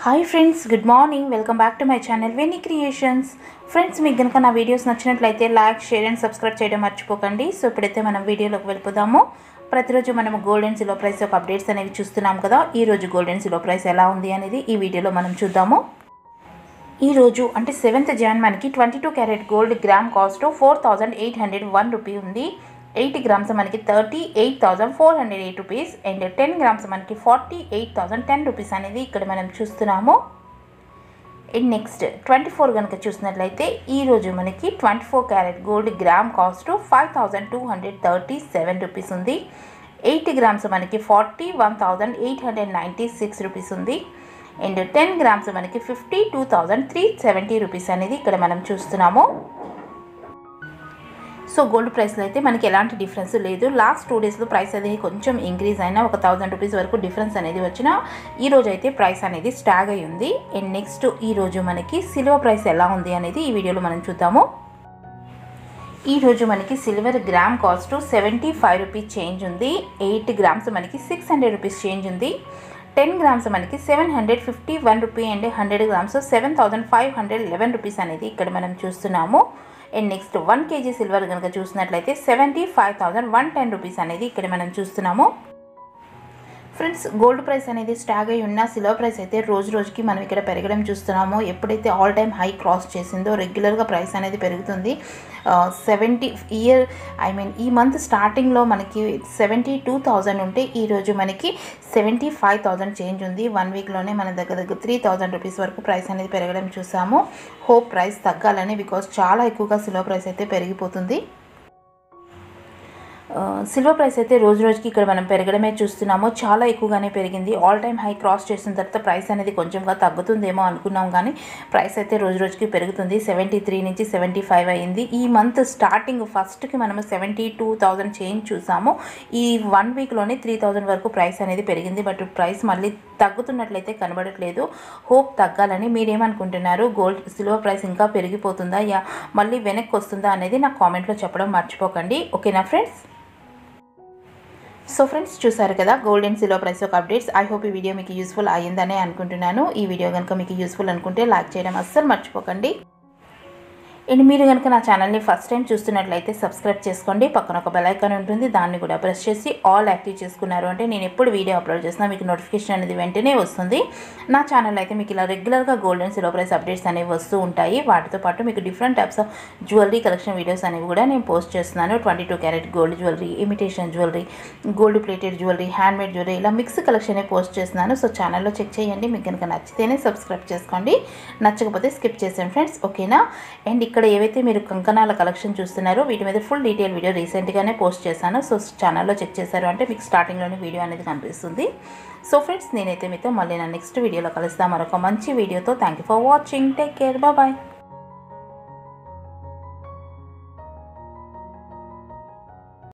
hi friends good morning welcome back to my channel Veni creations friends మీకు కనుక నా videos నచ్చినట్లయితే లైక్ షేర్ అండ్ సబ్స్క్రైబ్ చేయడం మర్చిపోకండి సో ఇప్పుడైతే మనం వీడియోలోకి వెళ్ళిపోదాము ప్రతిరోజు మనము గోల్డ్ అండ్ సిల్వర్ ప్రైస్ యొక్క అప్డేట్స్ అనేవి చూస్తున్నాం కదా ఈ రోజు గోల్డ్ అండ్ సిల్వర్ ప్రైస్ ఎలా ఉంది అనేది ఈ వీడియోలో మనం చూద్దాము ఈ రోజు అంటే సెవెంత్ జాన్ మనకి twenty two carat gold gram cost four thousand eight hundred one rupee ఉంది ఎయిట్ గ్రామ్స్ మనకి thirty eight thousand four hundred eight rupees and ten grams మనకి forty eight thousand ten rupees అనేది ఇక్కడ మనం చూస్తున్నాము and next twenty four కనుక చూసినట్లయితే ఈరోజు మనకి twenty four carat gold gram cost five thousand two hundred thirty seven rupees ఉంది ఎయిటీ గ్రామ్స్ మనకి forty one thousand eight hundred ninety six rupees ఉంది అండ్ టెన్ గ్రామ్స్ మనకి fifty two thousand three seventy rupees అనేది ఇక్కడ మనం చూస్తున్నాము so gold ప్రైస్లో అయితే మనకి ఎలాంటి డిఫరెన్స్ లేదు లాస్ట్ టూ డేస్లో ప్రైస్ అనేది కొంచెం ఇంక్రీజ్ అయినా ఒక థౌజండ్ రూపీస్ వరకు డిఫరెన్స్ అనేది వచ్చిన ఈ రోజు అయితే ప్రైస్ అనేది స్టాగ్ అయి ఉంది అండ్ నెక్స్ట్ ఈ రోజు మనకి సిల్వర్ ప్రైస్ ఎలా ఉంది అనేది ఈ వీడియోలో మనం చూద్దాము ఈ రోజు మనకి silver gram cost seventy five rupees change ఉంది ఎయిట్ గ్రామ్స్ మనకి సిక్స్ హండ్రెడ్ రూపీస్ చేంజ్ ఉంది టెన్ గ్రామ్స్ మనకి seven hundred fifty one rupee and hundred grams seven thousand five hundred eleven rupees అనేది ఇక్కడ మనం చూస్తున్నాము and next one KG silver కనుక చూసినట్లయితే seventy five thousand one ten rupees అనేది ఇక్కడ మనం చూస్తున్నాము ఫ్రెండ్స్ గోల్డ్ ప్రైస్ అనేది స్టాగ్ అయి ఉన్న సిల్వర్ ప్రైస్ అయితే రోజు రోజుకి మనం ఇక్కడ పెరగడం చూస్తున్నామో ఎప్పుడైతే ఆల్ టైమ్ హై క్రాస్ చేసిందో రెగ్యులర్గా ప్రైస్ అనేది పెరుగుతుంది సెవెంటీ ఇయర్ ఐ మీన్ ఈ మంత్ స్టార్టింగ్లో మనకి సెవెంటీ టూ థౌజండ్ ఉంటే ఈరోజు మనకి సెవెంటీ ఫైవ్ థౌజండ్ చేంజ్ ఉంది వన్ వీక్లోనే మన దగ్గర దగ్గర త్రీ థౌజండ్ రూపీస్ వరకు ప్రైస్ అనేది పెరగడం చూసాము హోప్ ప్రైస్ తగ్గాలని బికాస్ చాలా ఎక్కువగా సిల్వర్ ప్రైస్ అయితే పెరిగిపోతుంది సిల్వర్ ప్రైస్ అయితే రోజు రోజుకి ఇక్కడ మనం పెరగడమే చూస్తున్నాము చాలా ఎక్కువగానే పెరిగింది ఆల్ టైమ్ హై క్రాస్ చేసిన తర్వాత ప్రైస్ అనేది కొంచెంగా తగ్గుతుందేమో అనుకున్నాం కానీ ప్రైస్ అయితే రోజు రోజుకి పెరుగుతుంది సెవెంటీ త్రీ నుంచి సెవెంటీ ఫైవ్ అయింది ఈ మంత్ స్టార్టింగ్ ఫస్ట్కి మనము సెవెంటీ టూ థౌజండ్ చేంజ్ చూసాము ఈ వన్ వీక్లోనే త్రీ థౌజండ్ వరకు ప్రైస్ అనేది పెరిగింది బట్ ప్రైస్ మళ్ళీ తగ్గుతున్నట్లయితే కనబడట్లేదు హోప్ తగ్గాలని మీరేమనుకుంటున్నారు గోల్డ్ సిల్వర్ ప్రైస్ ఇంకా పెరిగిపోతుందా యా మళ్ళీ వెనక్కి వస్తుందా అనేది నాకు కామెంట్లో చెప్పడం మర్చిపోకండి ఓకేనా ఫ్రెండ్స్ సో ఫ్రెండ్స్ చూసారు కదా గోల్డ్ అండ్ సిల్వర్ ప్రైస్ యొక్క అప్డేట్స్ ఐ హోప్ ఈ వీడియో మీకు యూస్ఫుల్ అయ్యిందనే అనుకుంటున్నాను ఈ వీడియో కనుక మీకు యూస్ఫుల్ అనుకుంటే లైక్ చేయడం అస్సలు మర్చిపోకండి అండ్ మీరు కనుక నా ఛానల్ని ఫస్ట్ టైం చూస్తున్నట్లయితే సబ్స్క్రైబ్ చేసుకోండి పక్కన ఒక బెల్ ఐకాన్ ఉంటుంది దాన్ని కూడా ప్రెస్ చేసి ఆల్ యాక్టివ్ చేసుకున్నారు అంటే నేను ఎప్పుడు వీడియో అప్లోడ్ చేసినా మీకు నోటిఫికేషన్ అనేది వెంటనే వస్తుంది నా ఛానల్ అయితే మీకు ఇలా రెగ్యులర్గా gold and silver price updates అనేవి వస్తూ ఉంటాయి వాటితో పాటు మీకు different types of jewellery collection videos అనేవి కూడా నేను పోస్ట్ చేస్తున్నాను twenty two carat gold jewellery imitation jewellery gold plated jewellery handmade jewellery ఇలా మిక్స్ కలెక్షన్ పోస్ట్ చేస్తున్నాను సో ఛానల్లో చెక్ చేయండి మీకు కనుక నచ్చితేనే సబ్స్క్రైబ్ చేసుకోండి నచ్చకపోతే స్కిప్ చేసాను ఫ్రెండ్స్ ఓకేనా అండ్ ఇక్కడ ఏవైతే మీరు కంకణాల కలెక్షన్ చూస్తున్నారో వీటి మీద ఫుల్ డీటెయిల్ వీడియో రీసెంట్గానే పోస్ట్ చేశాను సో ఛానల్లో చెక్ చేశారు అంటే మీకు స్టార్టింగ్లోనే వీడియో అనేది కనిపిస్తుంది సో ఫ్రెండ్స్ నేనైతే మీతో మళ్ళీ నా నెక్స్ట్ వీడియోలో కలుస్తాను మరొక మంచి వీడియోతో thank you for watching take care bye